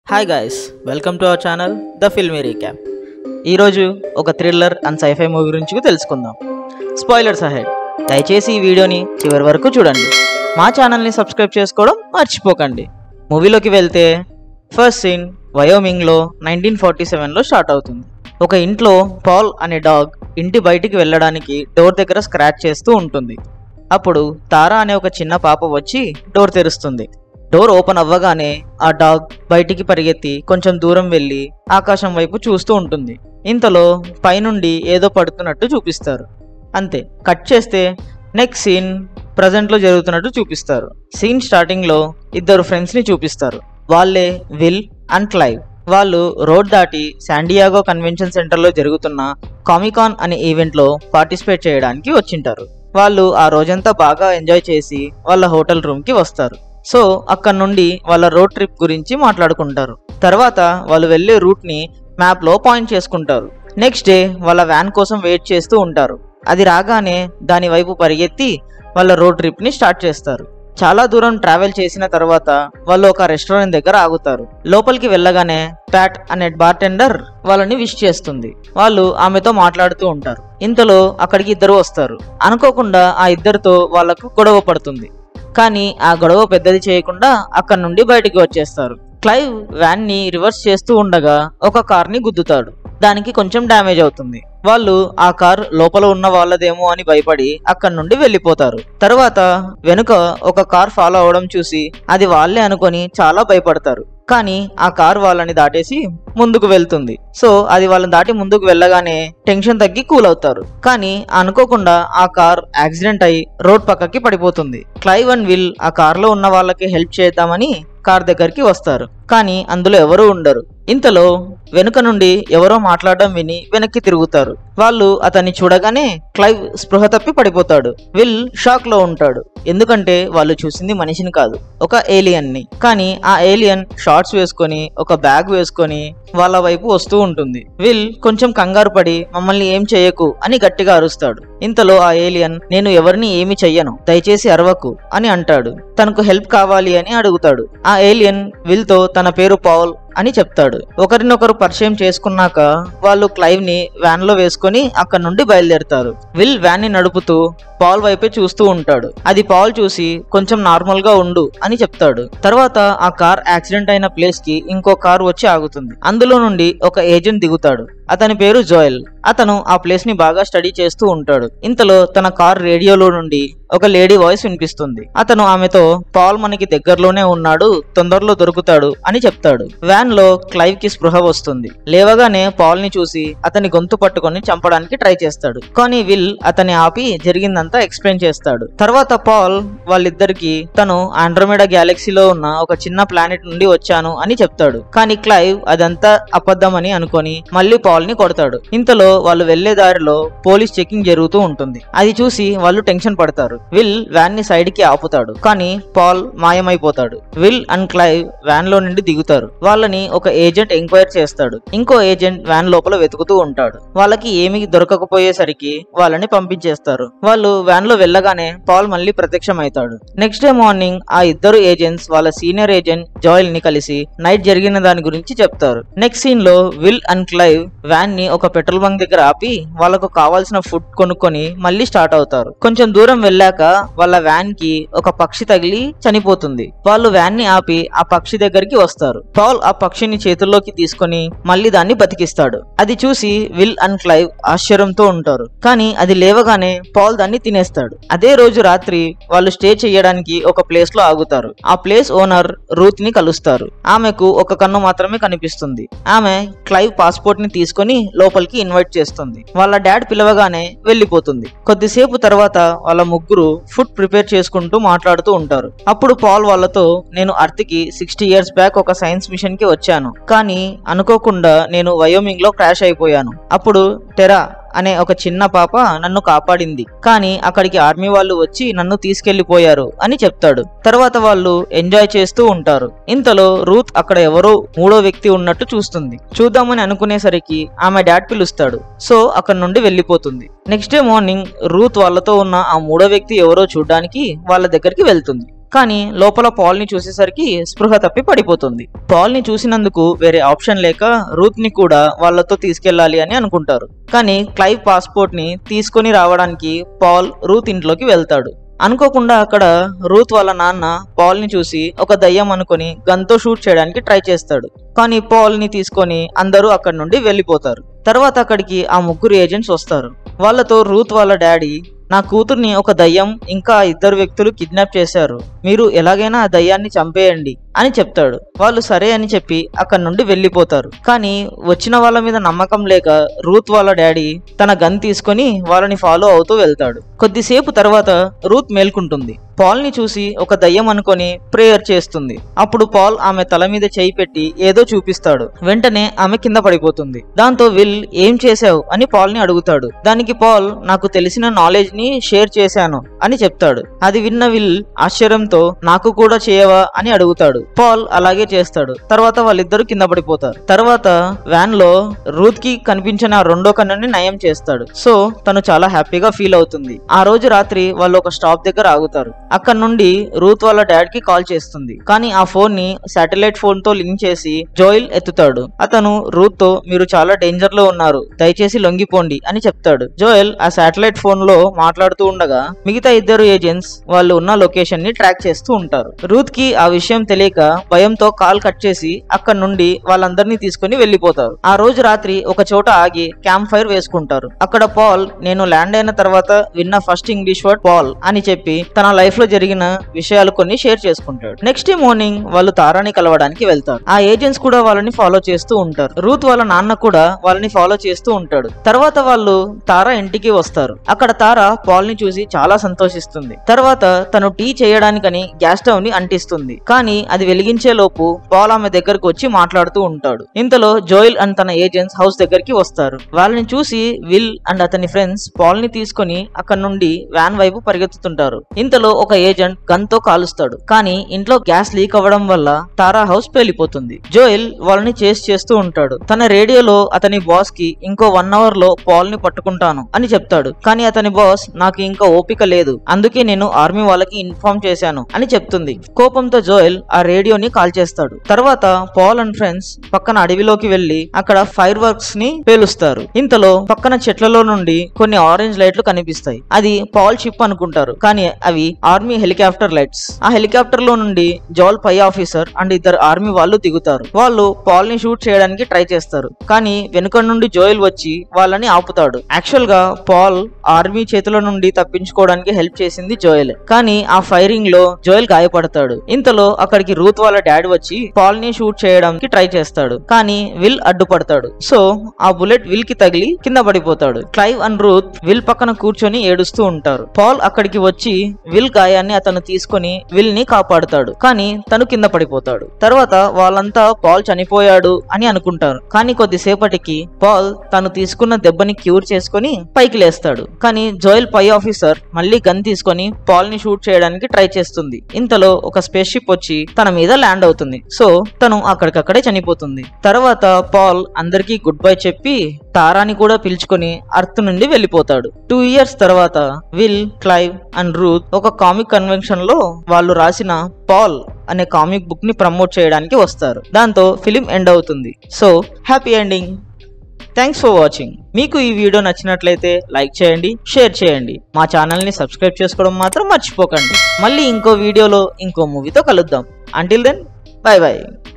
hi guys welcome to our channel the filmy recap ఈరోజు ఒక thriller and sci-fi movie గురించి తెలుసుకుందాం spoilers ahead దయచేసి ఈ వీడియోని చివరి వరకు చూడండి మా ఛానల్ని సబ్స్క్రైబ్ చేసుకోవడం మర్చిపోకండి మూవీలోకి వెళ్తే ఫస్ట్ సీన్ వయోమింగ్లో నైన్టీన్ ఫార్టీ సెవెన్లో స్టార్ట్ అవుతుంది ఒక ఇంట్లో పాల్ అనే డాగ్ ఇంటి బయటికి వెళ్ళడానికి డోర్ దగ్గర స్క్రాచ్ చేస్తూ ఉంటుంది అప్పుడు తారా అనే ఒక చిన్న పాప వచ్చి డోర్ తెరుస్తుంది డోర్ ఓపెన్ అవ్వగానే ఆ డాగ్ బయటికి పరిగెత్తి కొంచెం దూరం వెళ్ళి ఆకాశం వైపు చూస్తూ ఉంటుంది ఇంతలో పైనుండి ఏదో పడుతున్నట్టు చూపిస్తారు అంతే కట్ చేస్తే నెక్స్ట్ సీన్ ప్రజెంట్లో జరుగుతున్నట్టు చూపిస్తారు సీన్ స్టార్టింగ్లో ఇద్దరు ఫ్రెండ్స్ని చూపిస్తారు వాళ్ళే విల్ అండ్ క్లైవ్ వాళ్ళు రోడ్ దాటి శాండియాగో కన్వెన్షన్ సెంటర్లో జరుగుతున్న కామికాన్ అనే ఈవెంట్లో పార్టిసిపేట్ చేయడానికి వచ్చింటారు వాళ్ళు ఆ రోజంతా బాగా ఎంజాయ్ చేసి వాళ్ళ హోటల్ రూమ్కి వస్తారు సో అక్కడ నుండి వాళ్ళ రోడ్ ట్రిప్ గురించి మాట్లాడుకుంటారు తర్వాత వాళ్ళు వెళ్ళే రూట్ని మ్యాప్లో పాయింట్ చేసుకుంటారు నెక్స్ట్ డే వాళ్ళ వ్యాన్ కోసం వెయిట్ చేస్తూ ఉంటారు అది రాగానే దాని వైపు పరిగెత్తి వాళ్ళ రోడ్ ట్రిప్ని స్టార్ట్ చేస్తారు చాలా దూరం ట్రావెల్ చేసిన తర్వాత వాళ్ళు ఒక రెస్టారెంట్ దగ్గర ఆగుతారు లోపలికి వెళ్ళగానే ప్యాట్ అనే బార్టెండర్ వాళ్ళని విష్ చేస్తుంది వాళ్ళు ఆమెతో మాట్లాడుతూ ఉంటారు ఇంతలో అక్కడికి ఇద్దరు వస్తారు అనుకోకుండా ఆ ఇద్దరితో వాళ్ళకు గొడవ పడుతుంది కానీ ఆ గొడవ పెద్దది చేయకుండా అక్కడ నుండి బయటికి వచ్చేస్తారు క్లైవ్ వ్యాన్ ని రివర్స్ చేస్తూ ఉండగా ఒక కార్ ని గుద్దుతాడు దానికి కొంచెం డ్యామేజ్ అవుతుంది వాళ్ళు ఆ కార్ లోపల ఉన్న వాళ్ళదేమో అని భయపడి అక్కడి నుండి వెళ్ళిపోతారు తర్వాత వెనుక ఒక కార్ ఫాలో అవడం చూసి అది వాళ్ళే అనుకొని చాలా భయపడతారు కానీ ఆ కార్ వాళ్ళని దాటేసి ముందుకు వెళ్తుంది సో అది వాళ్ళని దాటి ముందుకు వెళ్ళగానే టెన్షన్ తగ్గి కూల్ అవుతారు కానీ అనుకోకుండా ఆ కార్ యాక్సిడెంట్ అయి రోడ్ పక్కకి పడిపోతుంది క్లైవ్ అండ్ విల్ ఆ కార్లో ఉన్న వాళ్ళకి హెల్ప్ చేద్దామని కార్ దగ్గరికి వస్తారు కానీ అందులో ఎవరూ ఉండరు ఇంతలో వెనుక నుండి ఎవరో మాట్లాడడం విని వెనక్కి తిరుగుతారు వాళ్ళు అతన్ని చూడగానే క్లైవ్ స్పృహ తప్పి పడిపోతాడు విల్ షాక్ లో ఉంటాడు ఎందుకంటే వాళ్ళు చూసింది మనిషిని కాదు ఒక ఏలియన్ ని కానీ ఆ ఏలియన్ షార్ట్స్ వేసుకొని ఒక బ్యాగ్ వేసుకొని వాళ్ళ వైపు వస్తూ ఉంటుంది విల్ కొంచెం కంగారు పడి మమ్మల్ని ఏం చేయకు అని గట్టిగా అరుస్తాడు ఇంతలో ఆ ఏలియన్ నేను ఎవరిని ఏమి చెయ్యను దయచేసి అరవకు అని అంటాడు తనకు హెల్ప్ కావాలి అని అడుగుతాడు ఆ ఏలియన్ విల్ తో తన పేరు పౌల్ అని చెప్తాడు ఒకరినొకరు పరిచయం చేసుకున్నాక వాళ్ళు క్లైవ్ ని వ్యాన్ లో వేసుకొని అక్కడ నుండి బయలుదేరుతారు విల్ వ్యాన్ ని నడుపుతూ పాల్ వైపే చూస్తూ ఉంటాడు అది పాల్ చూసి కొంచెం నార్మల్ గా ఉండు అని చెప్తాడు తర్వాత ఆ కార్ యాక్సిడెంట్ అయిన ప్లేస్ కి ఇంకో కార్ వచ్చి ఆగుతుంది అందులో నుండి ఒక ఏజెంట్ దిగుతాడు అతని పేరు జోయల్ అతను ఆ ప్లేస్ ని బాగా స్టడీ చేస్తూ ఉంటాడు ఇంతలో తన కార్ రేడియోలో నుండి ఒక లేడీ వాయిస్ వినిపిస్తుంది అతను ఆమెతో పాల్ మనకి దగ్గరలోనే ఉన్నాడు తొందరలో దొరుకుతాడు అని చెప్తాడు వ్యాన్ లో క్లైవ్ కి స్పృహ వస్తుంది లేవగానే పాల్ ని చూసి అతని గొంతు పట్టుకొని చంపడానికి ట్రై చేస్తాడు కానీ విల్ అతని ఆపి జరిగిందంతా ఎక్స్ప్లెయిన్ చేస్తాడు తర్వాత పాల్ వాళ్ళిద్దరికి తను ఆండ్రోమెడా గ్యాలక్సీలో ఉన్న ఒక చిన్న ప్లానెట్ నుండి వచ్చాను అని చెప్తాడు కానీ క్లైవ్ అదంతా అబద్ధమని అనుకొని మళ్ళీ పాల్ ని కొడతాడు ఇంతలో వాళ్ళు వెళ్లే దారిలో పోలీస్ చెకింగ్ జరుగుతూ ఉంటుంది అది చూసి వాళ్ళు టెన్షన్ పడతారు విల్ వ్యాన్ ని సైడ్ కి ఆపుతాడు కానీ పాల్ మాయమైపోతాడు విల్ అండ్ క్లైవ్ వ్యాన్ లో నుండి దిగుతారు వాళ్ళని ఒక ఏజెంట్ ఎంక్వైర్ చేస్తాడు ఇంకో ఏజెంట్ వ్యాన్ లోపల వెతుకుతూ ఉంటాడు వాళ్ళకి ఏమీ దొరకకపోయేసరికి వాళ్ళని పంపించేస్తారు వాళ్ళు వ్యాన్ లో వెళ్ళగానే పాల్ మళ్ళీ ప్రత్యక్షమవుతాడు నెక్స్ట్ డే మార్నింగ్ ఆ ఇద్దరు ఏజెంట్స్ వాళ్ళ సీనియర్ ఏజెంట్ జాయిల్ ని కలిసి నైట్ జరిగిన దాని గురించి చెప్తారు నెక్స్ట్ సీన్ లో విల్ అండ్ క్లైవ్ వ్యాన్ ని ఒక పెట్రోల్ బంక్ దగ్గర ఆపి వాళ్ళకు కావాల్సిన ఫుడ్ కొనుక్కొని మళ్ళీ స్టార్ట్ అవుతారు కొంచెం దూరం వెళ్ళాక వాళ్ళ వ్యాన్ కి ఒక పక్షి తగిలి చనిపోతుంది వాళ్ళు వ్యాన్ ని ఆపి ఆ పక్షి దగ్గరికి వస్తారు పాల్ ఆ పక్షిని చేతుల్లోకి తీసుకొని మళ్ళీ దాన్ని బతికిస్తాడు అది చూసి విల్ అండ్ క్లైవ్ ఆశ్చర్యంతో ఉంటారు కానీ అది లేవగానే పాల్ దాన్ని తినేస్తాడు అదే రోజు రాత్రి వాళ్ళు స్టే చేయడానికి ఒక ప్లేస్ లో ఆగుతారు ఆ ప్లేస్ ఓనర్ రూత్ ని కలుస్తారు ఆమెకు ఒక కన్ను మాత్రమే కనిపిస్తుంది ఆమె క్లైవ్ పాస్పోర్ట్ ని తీసుకొని లోపలికి ఇన్వైట్ చేస్తుంది వాళ్ళ డాడ్ పిలవగానే వెళ్ళిపోతుంది కొద్దిసేపు తర్వాత వాళ్ళ ముగ్గురు ఫుడ్ ప్రిపేర్ చేసుకుంటూ మాట్లాడుతూ ఉంటారు అప్పుడు పాల్ వాళ్ళతో నేను అర్త్ కి సిక్స్టీ ఇయర్స్ బ్యాక్ ఒక సైన్స్ మిషన్ కి వచ్చాను కానీ అనుకోకుండా నేను వయోమింగ్ లో క్రాష్ అయిపోయాను అప్పుడు టెరా అనే ఒక చిన్న పాప నన్ను కాపాడింది కానీ అక్కడికి ఆర్మీ వాళ్ళు వచ్చి నన్ను తీసుకెళ్లిపోయారు అని చెప్తాడు తర్వాత వాళ్ళు ఎంజాయ్ చేస్తూ ఉంటారు ఇంతలో రూత్ అక్కడ ఎవరో మూడో వ్యక్తి ఉన్నట్టు చూస్తుంది చూద్దామని అనుకునేసరికి ఆమె డాడ్ పిలుస్తాడు సో అక్కడ నుండి వెళ్ళిపోతుంది నెక్స్ట్ డే మార్నింగ్ రూత్ వాళ్ళతో ఉన్న ఆ మూడో వ్యక్తి ఎవరో చూడడానికి వాళ్ళ దగ్గరికి వెళ్తుంది కానీ లోపల పాల్ ని చూసేసరికి స్పృహ తప్పి పడిపోతుంది పాల్ ని చూసినందుకు వేరే ఆప్షన్ లేక రూత్ ని కూడా వాళ్ళతో తీసుకెళ్లాలి అని అనుకుంటారు కానీ క్లైవ్ పాస్పోర్ట్ ని తీసుకొని రావడానికి పాల్ రూత్ ఇంట్లోకి వెళ్తాడు అనుకోకుండా అక్కడ రూత్ వాళ్ళ నాన్న పాల్ ని చూసి ఒక దయ్యం అనుకొని గన్తో షూట్ చేయడానికి ట్రై చేస్తాడు కానీ పాల్ ని తీసుకొని అందరూ అక్కడి నుండి వెళ్ళిపోతారు తర్వాత అక్కడికి ఆ ముగ్గురు ఏజెంట్స్ వస్తారు వాళ్ళతో రూత్ వాళ్ళ డాడీ నా కూతుర్ని ఒక దయ్యం ఇంకా ఇద్దరు వ్యక్తులు కిడ్నాప్ చేశారు మీరు ఎలాగైనా ఆ దయ్యాన్ని చంపేయండి అని చెప్తాడు వాళ్ళు సరే అని చెప్పి అక్కడి నుండి వెళ్ళిపోతారు కానీ వచ్చిన వాళ్ళ మీద నమ్మకం లేక రూత్ వాళ్ళ డాడీ తన గన్ తీసుకొని వాళ్ళని ఫాలో అవుతూ వెళ్తాడు కొద్దిసేపు తర్వాత రూత్ మేల్కుంటుంది పాల్ ని చూసి ఒక దయ్యం అనుకొని ప్రేయర్ చేస్తుంది అప్పుడు పాల్ ఆమె తల మీద చేయి పెట్టి ఏదో చూపిస్తాడు వెంటనే ఆమె కింద పడిపోతుంది దాంతో విల్ ఏం చేశావు అని పాల్ ని అడుగుతాడు దానికి పాల్ నాకు తెలిసిన నాలెడ్జ్ ని షేర్ చేశాను అని చెప్తాడు అది విన్న విల్ ఆశ్చర్యంతో నాకు కూడా చేయవా అని అడుగుతాడు పాల్ అలాగే చేస్తాడు తర్వాత వాళ్ళిద్దరూ కింద పడిపోతారు తర్వాత వ్యాన్ లో రూత్ కి కనిపించిన ఆ రెండో కన్నుని నయం చేస్తాడు సో తను చాలా హ్యాపీగా ఫీల్ అవుతుంది ఆ రోజు రాత్రి వాళ్ళు ఒక స్టాప్ దగ్గర ఆగుతారు అక్కడ నుండి రూత్ వాళ్ళ డాడ్ కి కాల్ చేస్తుంది కానీ ఆ ఫోన్ ని శాటిలైట్ ఫోన్ తో లింక్ చేసి జోయిల్ ఎత్తుతాడు అతను రూత్ తో మీరు చాలా డేంజర్ లో ఉన్నారు దయచేసి లొంగిపోండి అని చెప్తాడు జోయల్ ఆ శాటిలైట్ ఫోన్ లో మాట్లాడుతూ ఉండగా మిగతా ఇద్దరు ఏజెంట్స్ వాళ్ళు ఉన్న లొకేషన్ ని ట్రాక్ చేస్తూ ఉంటారు రూత్ కి ఆ విషయం తెలియక భయంతో కాల్ కట్ చేసి అక్కడ నుండి వాళ్ళందరినీ తీసుకుని వెళ్ళిపోతారు ఆ రోజు రాత్రి ఒక చోట ఆగి క్యాంప్ ఫైర్ వేసుకుంటారు అక్కడ పాల్ నేను ల్యాండ్ అయిన తర్వాత విన్న ఫస్ట్ ఇంగ్లీష్ వర్డ్ పాల్ అని చెప్పి తన లైఫ్ లో జరిగిన విషయాలు కొన్ని షేర్ చేసుకుంటాడు నెక్స్ట్ డే మార్నింగ్ వాళ్ళు తారాని కలవడానికి వెళ్తారు ఆ ఏజెంట్స్ కూడా వాళ్ళని ఫాలో చేస్తూ ఉంటారు రూత్ వాళ్ళ నాన్న కూడా వాళ్ళని ఫాలో చేస్తూ ఉంటాడు తర్వాత వాళ్ళు తారా ఇంటికి వస్తారు అక్కడ తారా పాల్ ని చూసి చాలా సంతోషిస్తుంది తర్వాత తను టీ చేయడానికని గ్యాస్ స్టవ్ ని అంటిస్తుంది కానీ అది వెలిగించే లోపు పాల్ ఆమె దగ్గరకు వచ్చి మాట్లాడుతూ ఉంటాడు ఇంతలో జోయిల్ అండ్ తన ఏజెంట్స్ హౌస్ దగ్గరికి వస్తారు వాళ్ళని చూసి విల్ అండ్ అతని ఫ్రెండ్స్ పాల్ ని తీసుకొని అక్కడ నుండి వ్యాన్ వైపు పరిగెత్తుతుంటారు ఇంతలో ఒక ఏజెంట్ గన్ తో కాలుస్తాడు కానీ ఇంట్లో గ్యాస్ లీక్ అవ్వడం వల్ల తారా హౌస్ పేలిపోతుంది జోయిల్ వాళ్ళని చేస్ చేస్తూ ఉంటాడు తన రేడియోలో అతని బాస్ కి ఇంకో వన్ అవర్ లో పాల్ ని పట్టుకుంటాను అని చెప్తాడు కానీ అతని బాస్ నాకు ఇంకా ఓపిక లేదు అందుకే నేను ఆర్మీ వాళ్ళకి ఇన్ఫార్మ్ చేశాను అని చెప్తుంది కోపంతో జోయల్ ఆ రేడియోని కాల్ చేస్తాడు తర్వాత పాల్ అండ్ ఫ్రెండ్స్ పక్కన అడవిలోకి వెళ్లి అక్కడ ఫైర్ వర్క్స్ ని పేలుస్తారు ఇంతలో పక్కన చెట్లలో నుండి కొన్ని ఆరెంజ్ లైట్లు కనిపిస్తాయి అది పాల్ షిప్ అనుకుంటారు కానీ అవి ఆర్మీ హెలికాప్టర్ లైట్స్ ఆ హెలికాప్టర్ లో నుండి జోల్ పై ఆఫీసర్ అండ్ ఇద్దరు ఆర్మీ వాళ్ళు దిగుతారు వాళ్ళు పాల్ ని షూట్ చేయడానికి ట్రై చేస్తారు కానీ వెనుక నుండి జోయల్ వచ్చి వాళ్ళని ఆపుతాడు యాక్చువల్ గా పాల్ ఆర్మీ చేతుల నుండి తప్పించుకోవడానికి హెల్ప్ చేసింది జోయల్ కానీ ఆ ఫైరింగ్ లో జోయల్ గాయపడతాడు ఇంతలో అక్కడికి రూత్ వాళ్ళ డాడీ వచ్చి పాల్ ని షూట్ చేయడానికి ట్రై చేస్తాడు కానీ విల్ అడ్డుపడతాడు సో ఆ బుల్లెట్ విల్ కి తగిలి కింద పడిపోతాడు క్లైవ్ అండ్ రూత్ విల్ పక్కన కూర్చొని ఏడుస్తూ ఉంటారు పాల్ అక్కడికి వచ్చి విల్ గాయాన్ని అతను తీసుకొని విల్ ని కాపాడుతాడు కానీ తను కింద పడిపోతాడు తర్వాత వాళ్ళంతా పాల్ చనిపోయాడు అని అనుకుంటారు కానీ కొద్దిసేపటికి పాల్ తను తీసుకున్న దెబ్బని క్యూర్ చేసుకొని పైకి లేస్తాడు కానీ జోయల్ పై ఆఫీసర్ మళ్ళీ గన్ తీసుకొని పాల్ ని షూట్ చేయడానికి ట్రై చేస్తుంది ఇంతలో ఒక స్పేస్ షిప్ వచ్చి తన మీద ల్యాండ్ అవుతుంది సో తను అక్కడికక్కడే చనిపోతుంది తర్వాత పాల్ అందరికీ గుడ్ బై చెప్పి తారాని కూడా పిలుచుకొని అర్త్ నుండి వెళ్ళిపోతాడు టూ ఇయర్స్ తర్వాత విల్ క్లైవ్ అండ్ రూత్ ఒక కామిక్ కన్వెన్షన్ లో వాళ్ళు రాసిన పాల్ అనే కామిక్ బుక్ ని ప్రమోట్ చేయడానికి వస్తారు దాంతో ఫిలిం ఎండ్ అవుతుంది so happy ending thanks for watching మీకు ఈ వీడియో నచ్చినట్లయితే లైక్ చేయండి షేర్ చేయండి మా ఛానల్ని సబ్స్క్రైబ్ చేసుకోవడం మాత్రం మర్చిపోకండి మళ్ళీ ఇంకో వీడియోలో ఇంకో మూవీతో కలుద్దాం అంటిల్ దెన్ బాయ్ బాయ్